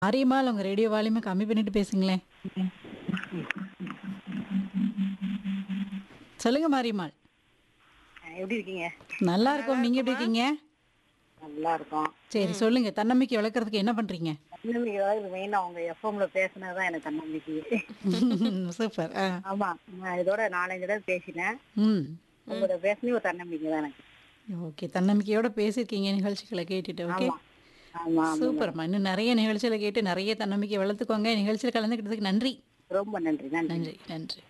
மாரியம்மாள் உங்க ரேடியோ வால்யூமை கம்மி பண்ணிட்டு பேசுங்களேன் சொல்லுங்க மாரியம்மாள் எப்படி இருக்கீங்க நல்லா இருக்கோம் நீங்க எப்படி இருக்கீங்க நல்லா இருக்கோம் சரி சொல்லுங்க தன்னம்பிக்கை வளர்க்கறதுக்கு என்ன பண்றீங்க தன்னம்பிக்கை மெயினா அவங்க எஃப்எம்ல பேசுனதுதான் எனக்கு தன்னம்பிக்கை சூப்பர் ஆ ஆமா நான் இதோட நாலஞ்சு தடவை பேசினேன் ம் உங்களோட பேசினே ஒரு தன்னம்பிக்கை தான் எனக்கு ஓகே தன்னம்பிக்கையோட பேசியிருக்கீங்க நிகழ்ச்சிகளை கேட்டுட்டு ஓகே ஆமா ஆமா ஆமா. சூப்பர்மா இன்னும் நிறைய நிகழ்ச்சிகளை கேட்டு நிறைய தன்னம்பிக்கை வளர்த்துக்கோங்க நிகழ்ச்சியில் கலந்துக்கிட்டதுக்கு நன்றி ரொம்ப நன்றி நன்றி நன்றி நன்றி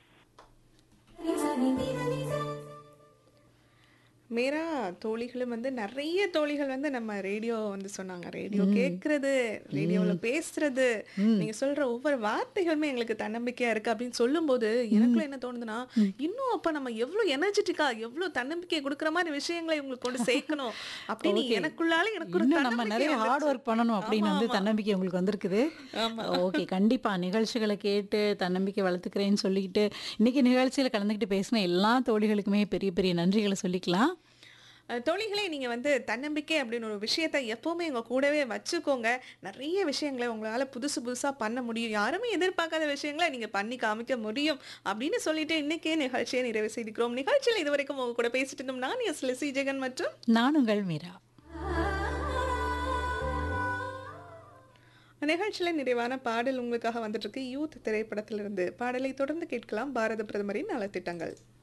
மேரா தோழிகளும் வந்து நிறைய தோழிகள் வந்து நம்ம ரேடியோ வந்து சொன்னாங்க ரேடியோ கேட்கறது ரேடியோவில் பேசுறது நீங்க சொல்ற ஒவ்வொரு வார்த்தைகளுமே எங்களுக்கு தன்னம்பிக்கையா இருக்கு அப்படின்னு சொல்லும்போது எனக்குள்ள என்ன தோணுதுன்னா இன்னும் அப்ப நம்ம எவ்வளவு எனர்ஜெட்டிக்கா எவ்வளவு தன்னம்பிக்கை கொடுக்குற மாதிரி விஷயங்களை இவங்களுக்கு கொண்டு சேர்க்கணும் அப்படின்னு எனக்குள்ளால எனக்கு ஒரு இன்னும் நம்ம தன்னம்பிக்கை நிறைய ஹார்ட் வந்துருச்சு. ஒர்க் பண்ணணும் அப்படின்னு வந்து தன்னம்பிக்கை உங்களுக்கு வந்திருக்குது ஆமா. ஓகே கண்டிப்பா நிகழ்ச்சிகளை கேட்டு தன்னம்பிக்கை வளர்த்துக்கிறேன்னு சொல்லிக்கிட்டு இன்னைக்கு நிகழ்ச்சியில கலந்துக்கிட்டு பேசின எல்லா தோழிகளுக்குமே பெரிய பெரிய நன்றிகளை சொல்லிக்கலாம் அஹ் தோழிகளே நீங்க வந்து தன்னம்பிக்கை அப்படின்னு ஒரு விஷயத்த எப்பவுமே உங்க கூடவே வச்சுக்கோங்க நிறைய விஷயங்களை உங்களால புதுசு புதுசா பண்ண முடியும் யாருமே எதிர்பார்க்காத விஷயங்களை நீங்க பண்ணி காமிக்க முடியும் அப்படின்னு சொல்லிட்டு இன்னைக்கே நிகழ்ச்சியை நிறைவு செய்திருக்கிறோம் நிகழ்ச்சியில் இதுவரைக்கும் உங்க கூட பேசிட்டு இருந்தோம் நான் எஸ் லெசி ஜெகன் மற்றும் நான் உங்கள் மீரா நிகழ்ச்சியில நிறைவான பாடல் உங்களுக்காக வந்துட்டு இருக்கு யூத் திரைப்படத்திலிருந்து பாடலை தொடர்ந்து கேட்கலாம் பாரத பிரதமரின் நலத்திட்டங்கள்